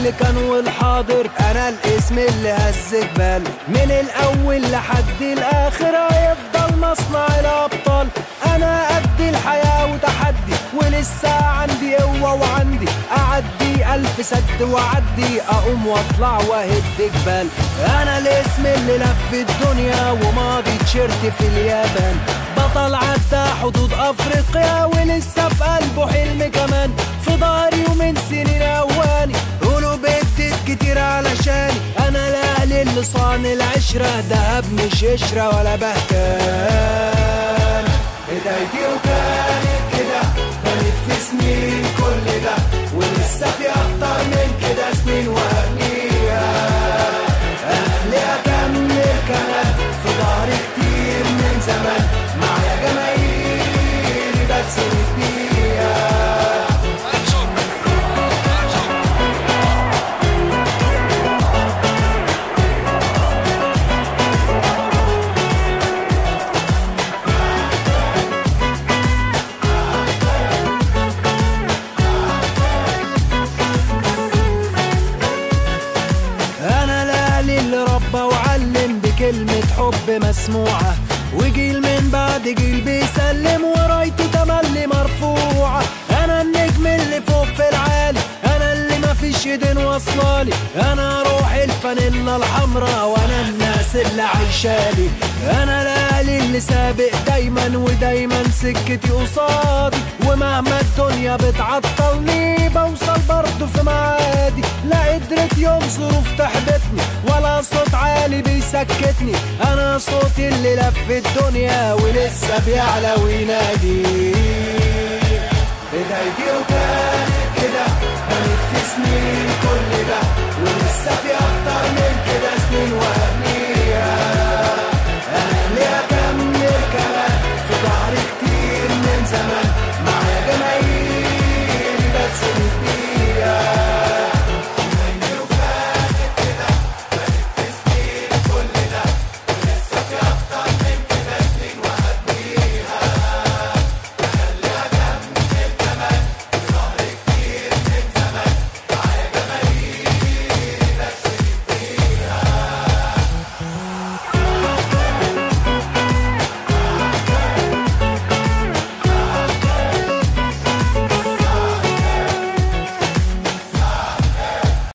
اللي كان والحاضر انا الاسم اللي هز جبال من الاول لحد الاخر هيفضل مصنع الابطال انا قد الحياه وتحدي ولسه عندي قوه وعندي اعدي الف سد واعدي اقوم واطلع واهد جبال انا الاسم اللي لف الدنيا وماضي تيشيرت في اليابان بطل عدى حدود افريقيا ولسه في قلبه حلم كمان في ضهري ومن سنين اواني قولوا بدت كتير علشاني انا الاهلي اللي صان العشرة دهب مش قشرة ولا بهتان بدايتي وكانت كده كانت في سنين كل ده ولسه في اكتر من كده سنين وهنيها اهلي اكمل كمان في ظهري كتير من زمان معايا جماهيري بتسند بيها انا الاهلي اللي ربى وعلم بكلمة حب مسموعة وجيل من بعد جيل بيسلم ورايتي تملي مرفوعة انا النجم اللي فوق في العالي انا اللي مفيش ايدين واصلالي انا روح الفانيلا الحمراء وانا الناس اللي عايشالي انا الاهلي اللي سابق دايما ودايما سكتي قصادي ومهما الدنيا بتعطلني بوصل برضه في معادي لا قدرت يوم ظروف تحبطني ولا صوت عالي بيسكتني انا صوتي اللي لف الدنيا ولسه بيعلى وينادي